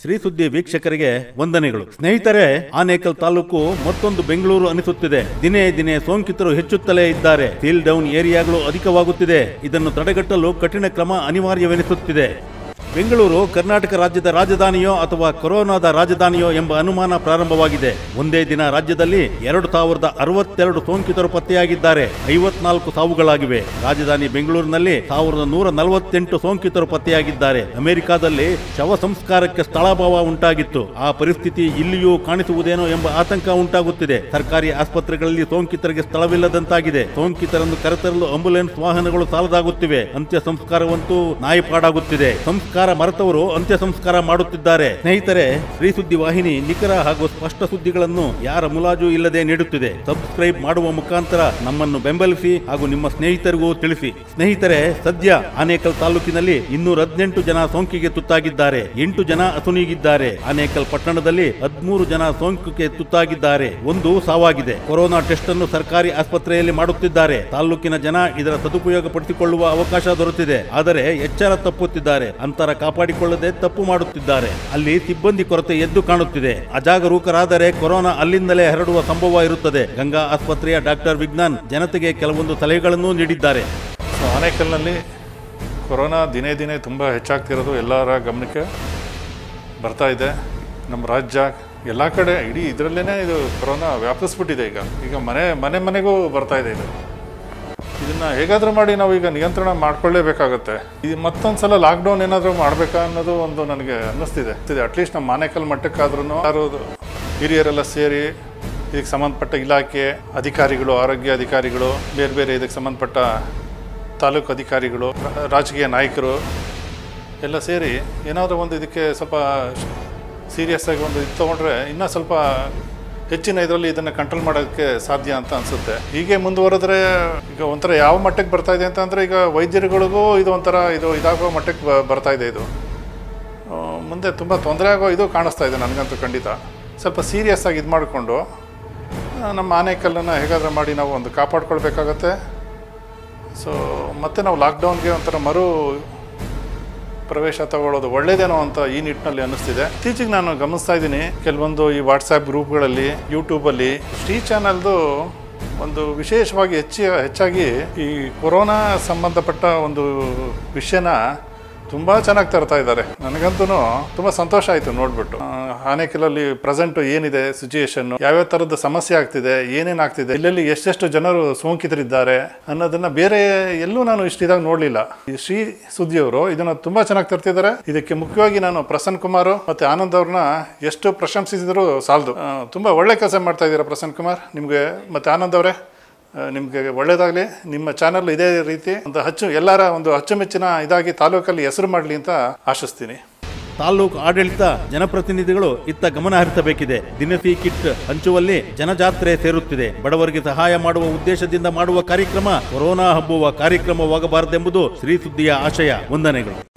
ಶ್ರೀ ಸುದ್ದಿ ವೀಕ್ಷಕರಿಗೆ ವಂದನೆಗಳು ಸ್ನೇಹಿತರೆ ಆನೇಕಲ್ ತಾಲೂಕು ಮತ್ತೊಂದು ಬೆಂಗಳೂರು ಅನಿಸುತ್ತಿದೆ ದಿನೇ ದಿನೇ ಸೋಂಕಿತರು ಹೆಚ್ಚುತ್ತಲೇ ಇದ್ದಾರೆ ಸೀಲ್ ಡೌನ್ ಏರಿಯಾಗಳು ಅಧಿಕವಾಗುತ್ತಿದೆ ಇದನ್ನು ತಡೆಗಟ್ಟಲು ಕಠಿಣ ಕ್ರಮ ಅನಿವಾರ್ಯವೆನಿಸುತ್ತಿದೆ ಬೆಂಗಳೂರು ಕರ್ನಾಟಕ ರಾಜ್ಯದ ರಾಜಧಾನಿಯೋ ಅಥವಾ ಕೊರೋನಾದ ರಾಜಧಾನಿಯೋ ಎಂಬ ಅನುಮಾನ ಪ್ರಾರಂಭವಾಗಿದೆ ಒಂದೇ ದಿನ ರಾಜ್ಯದಲ್ಲಿ ಎರಡು ಸಾವಿರದ ಅರವತ್ತೆರಡು ಸೋಂಕಿತರು ಪತ್ತೆಯಾಗಿದ್ದಾರೆ ಐವತ್ನಾಲ್ಕು ಸಾವುಗಳಾಗಿವೆ ರಾಜಧಾನಿ ಬೆಂಗಳೂರಿನಲ್ಲಿ ಸಾವಿರದ ನೂರ ನಲವತ್ತೆಂಟು ಸೋಂಕಿತರು ಪತ್ತೆಯಾಗಿದ್ದಾರೆ ಅಮೆರಿಕಾದಲ್ಲಿ ಶವ ಸಂಸ್ಕಾರಕ್ಕೆ ಸ್ಥಳಾಭಾವ ಉಂಟಾಗಿತ್ತು ಆ ಪರಿಸ್ಥಿತಿ ಇಲ್ಲಿಯೂ ಕಾಣಿಸುವುದೇನೋ ಎಂಬ ಆತಂಕ ಉಂಟಾಗುತ್ತಿದೆ ಸರ್ಕಾರಿ ಆಸ್ಪತ್ರೆಗಳಲ್ಲಿ ಸೋಂಕಿತರಿಗೆ ಸ್ಥಳವಿಲ್ಲದಂತಾಗಿದೆ ಸೋಂಕಿತರನ್ನು ಕರೆತರಲು ಆಂಬ್ಯುಲೆನ್ಸ್ ವಾಹನಗಳು ಸಾಲದಾಗುತ್ತಿವೆ ಅಂತ್ಯ ಸಂಸ್ಕಾರವಂತೂ ನಾಯಿಪಾಡಾಗುತ್ತಿದೆ ಸಂಸ್ಕಾರ ಮರೆತವರು ಅಂತ್ಯ ಸಂಸ್ಕಾರ ಮಾಡುತ್ತಿದ್ದಾರೆ ಸ್ನೇಹಿತರೆ ಶ್ರೀ ಸುದ್ದಿ ವಾಹಿನಿ ನಿಖರ ಹಾಗೂ ಸ್ಪಷ್ಟ ಸುದ್ದಿಗಳನ್ನು ಯಾರ ಮುಲಾಜು ಇಲ್ಲದೆ ನೀಡುತ್ತಿದೆ ಸಬ್ಸ್ಕ್ರೈಬ್ ಮಾಡುವ ಮುಖಾಂತರ ನಮ್ಮನ್ನು ಬೆಂಬಲಿಸಿ ಹಾಗೂ ನಿಮ್ಮ ಸ್ನೇಹಿತರಿಗೂ ತಿಳಿಸಿ ಸ್ನೇಹಿತರೆ ಸದ್ಯ ಆನೇಕಲ್ ತಾಲೂಕಿನಲ್ಲಿ ಇನ್ನೂರ ಹದಿನೆಂಟು ಜನ ಸೋಂಕಿಗೆ ತುತ್ತಾಗಿದ್ದಾರೆ ಎಂಟು ಜನ ಅಸುನೀಗಿದ್ದಾರೆ ಆನೇಕಲ್ ಪಟ್ಟಣದಲ್ಲಿ ಹದಿಮೂರು ಜನ ಸೋಂಕಿಗೆ ತುತ್ತಾಗಿದ್ದಾರೆ ಒಂದು ಸಾವಾಗಿದೆ ಕೊರೋನಾ ಟೆಸ್ಟ್ ಅನ್ನು ಸರ್ಕಾರಿ ಆಸ್ಪತ್ರೆಯಲ್ಲಿ ಮಾಡುತ್ತಿದ್ದಾರೆ ತಾಲೂಕಿನ ಜನ ಇದರ ಸದುಪಯೋಗ ಪಡಿಸಿಕೊಳ್ಳುವ ಅವಕಾಶ ದೊರೆತಿದೆ ಆದರೆ ಎಚ್ಚರ ತಪ್ಪುತ್ತಿದ್ದಾರೆ ಅಂತರ ಕಾಪಾಡಿಕೊಳ್ಳದೆ ತಪ್ಪು ಮಾಡುತ್ತಿದ್ದಾರೆ ಅಲ್ಲಿ ಸಿಬ್ಬಂದಿ ಕೊರತೆ ಎದ್ದು ಕಾಣುತ್ತಿದೆ ಅಜಾಗರೂಕರಾದರೆ ಕೊರೋನಾ ಅಲ್ಲಿಂದಲೇ ಹರಡುವ ಸಂಭವ ಇರುತ್ತದೆ ಗಂಗಾ ಆಸ್ಪತ್ರೆಯ ಡಾಕ್ಟರ್ ವಿಜ್ಞಾನ್ ಜನತೆಗೆ ಕೆಲವೊಂದು ಸಲಹೆಗಳನ್ನು ನೀಡಿದ್ದಾರೆ ಸೊ ಆನೇಕಲ್ನಲ್ಲಿ ಕೊರೋನಾ ದಿನೇ ದಿನೇ ತುಂಬ ಹೆಚ್ಚಾಗ್ತಿರೋದು ಎಲ್ಲರ ಗಮನಕ್ಕೆ ಬರ್ತಾ ಇದೆ ನಮ್ಮ ರಾಜ್ಯ ಎಲ್ಲ ಕಡೆ ಇಡೀ ಇದರಲ್ಲೇ ಇದು ಕೊರೋನಾ ವ್ಯಾಪಿಸ್ಬಿಟ್ಟಿದೆ ಈಗ ಈಗ ಮನೆ ಮನೆ ಮನೆಗೂ ಬರ್ತಾ ಇದೆ ಇದು ಇದನ್ನು ಹೇಗಾದರೂ ಮಾಡಿ ನಾವು ಈಗ ನಿಯಂತ್ರಣ ಮಾಡ್ಕೊಳ್ಳೇಬೇಕಾಗತ್ತೆ ಇದು ಮತ್ತೊಂದು ಸಲ ಲಾಕ್ಡೌನ್ ಏನಾದರೂ ಮಾಡಬೇಕಾ ಅನ್ನೋದು ಒಂದು ನನಗೆ ಅನ್ನಿಸ್ತಿದೆ ಅಟ್ಲೀಸ್ಟ್ ನಮ್ಮ ಮಾನೇಕಲ್ ಮಟ್ಟಕ್ಕಾದ್ರೂ ಯಾರು ಹಿರಿಯರೆಲ್ಲ ಸೇರಿ ಇದಕ್ಕೆ ಸಂಬಂಧಪಟ್ಟ ಇಲಾಖೆ ಅಧಿಕಾರಿಗಳು ಆರೋಗ್ಯ ಅಧಿಕಾರಿಗಳು ಬೇರೆ ಬೇರೆ ಇದಕ್ಕೆ ಸಂಬಂಧಪಟ್ಟ ತಾಲೂಕು ಅಧಿಕಾರಿಗಳು ರಾ- ರಾಜಕೀಯ ನಾಯಕರು ಎಲ್ಲ ಸೇರಿ ಏನಾದರೂ ಒಂದು ಇದಕ್ಕೆ ಸ್ವಲ್ಪ ಸೀರಿಯಸ್ ಆಗಿ ಒಂದು ಇದು ತೊಗೊಂಡ್ರೆ ಇನ್ನೂ ಸ್ವಲ್ಪ ಹೆಚ್ಚಿನ ಇದರಲ್ಲಿ ಇದನ್ನು ಕಂಟ್ರೋಲ್ ಮಾಡೋಕ್ಕೆ ಸಾಧ್ಯ ಅಂತ ಅನಿಸುತ್ತೆ ಹೀಗೆ ಮುಂದುವರೆದ್ರೆ ಈಗ ಒಂಥರ ಯಾವ ಮಟ್ಟಕ್ಕೆ ಬರ್ತಾ ಇದೆ ಅಂತಂದರೆ ಈಗ ವೈದ್ಯರುಗಳಿಗೂ ಇದು ಒಂಥರ ಇದು ಇದಾಗೋ ಮಟ್ಟಕ್ಕೆ ಬ- ಬರ್ತಾ ಇದೆ ಇದು ಆ, ಮುಂದೆ ತುಂಬ ತೊಂದರೆ ಆಗೋ ಇದು ಕಾಣಿಸ್ತಾ ಇದೆ ನನಗಂತೂ ಖಂಡಿತ ಸ್ವಲ್ಪ ಸೀರಿಯಸ್ ಆಗಿ ಇದು ಮಾಡಿಕೊಂಡು ನಮ್ಮ ಆನೆಕಲ್ಲನ್ನು ಹೇಗಾದರೂ ಮಾಡಿ ನಾವು ಒಂದು ಕಾಪಾಡ್ಕೊಳ್ಬೇಕಾಗತ್ತೆ ಸೊ ಮತ್ತೆ ನಾವು ಲಾಕ್ಡೌನ್ಗೆ ಒಂಥರ ಮರು ಪ್ರವೇಶ ತಗೊಳ್ಳೋದು ಒಳ್ಳೇದೇನೋ ಅಂತ ಈ ನಿಟ್ಟಿನಲ್ಲಿ ಅನ್ನಿಸ್ತಿದೆ ಇತ್ತೀಚೆಗೆ ನಾನು ಗಮನಿಸ್ತಾ ಇದ್ದೀನಿ ಕೆಲವೊಂದು ಈ ವಾಟ್ಸಾಪ್ ಗ್ರೂಪ್ಗಳಲ್ಲಿ ಯೂಟ್ಯೂಬಲ್ಲಿ ಶ್ರೀ ಚಾನಲ್ದು ಒಂದು ವಿಶೇಷವಾಗಿ ಹೆಚ್ಚಿ ಹೆಚ್ಚಾಗಿ ಈ ಕೊರೋನಾ ಸಂಬಂಧಪಟ್ಟ ಒಂದು ವಿಷಯನ ತುಂಬ ಚೆನ್ನಾಗಿ ತರ್ತಾ ಇದ್ದಾರೆ ನನಗಂತೂ ತುಂಬ ಸಂತೋಷ ಆಯಿತು ನೋಡ್ಬಿಟ್ಟು ಆ, ಆನೇಕಲಲ್ಲಿ ಪ್ರೆಸೆಂಟ್ ಏನಿದೆ ಸಿಚುಯೇಷನ್ ಯಾವ್ಯಾವ ಥರದ ಸಮಸ್ಯೆ ಆಗ್ತಿದೆ ಏನೇನು ಆಗ್ತಿದೆ ಎಲ್ಲೆಲ್ಲಿ ಎಷ್ಟೆಷ್ಟು ಜನರು ಸೋಂಕಿತರಿದ್ದಾರೆ ಅನ್ನೋದನ್ನ ಬೇರೆ ಎಲ್ಲೂ ನಾನು ಇಷ್ಟು ಇದಾಗ ನೋಡಲಿಲ್ಲ ಈ ಶ್ರೀ ಸುದ್ದಿಯವರು ಇದನ್ನ ತುಂಬ ಚೆನ್ನಾಗಿ ತರ್ತಿದ್ದಾರೆ ಇದಕ್ಕೆ ಮುಖ್ಯವಾಗಿ ನಾನು ಪ್ರಸನ್ನ ಕುಮಾರ್ ಮತ್ತೆ ಆನಂದ್ ಅವ್ರನ್ನ ಎಷ್ಟು ಪ್ರಶಂಸಿಸಿದ್ರು ಸಾಲದು ಆ, ತುಂಬ ಒಳ್ಳೆ ಕೆಲಸ ಮಾಡ್ತಾ ಇದ್ದೀರಾ ಪ್ರಸನ್ನ ಕುಮಾರ್ ನಿಮಗೆ ಮತ್ತೆ ಆನಂದ್ ಅವರೇ ನಿಮಗೆ ಒಳ್ಳೇದಾಗಲಿ ನಿಮ್ಮ ಚಾನಲ್ ಇದೇ ರೀತಿ ಒಂದು ಹಚ್ಚು ಎಲ್ಲರ ಒಂದು ಅಚ್ಚುಮೆಚ್ಚಿನ ಇದಾಗಿ ತಾಲೂಕಲ್ಲಿ ಹೆಸರು ಮಾಡಲಿ ಅಂತ ಆಶಿಸ್ತೀನಿ ತಾಲೂಕು ಆಡಳಿತ ಜನಪ್ರತಿನಿಧಿಗಳು ಇತ್ತ ಗಮನ ಹರಿಸಬೇಕಿದೆ ದಿನಸಿ ಕಿಟ್ ಹಂಚುವಲ್ಲಿ ಜನಜಾತ್ರೆ ಸೇರುತ್ತಿದೆ ಬಡವರಿಗೆ ಸಹಾಯ ಮಾಡುವ ಉದ್ದೇಶದಿಂದ ಮಾಡುವ ಕಾರ್ಯಕ್ರಮ ಕೊರೋನಾ ಹಬ್ಬುವ ಕಾರ್ಯಕ್ರಮವಾಗಬಾರದೆಂಬುದು ಶ್ರೀ ಸುದ್ದಿಯ ಆಶಯ ವಂದನೆಗಳು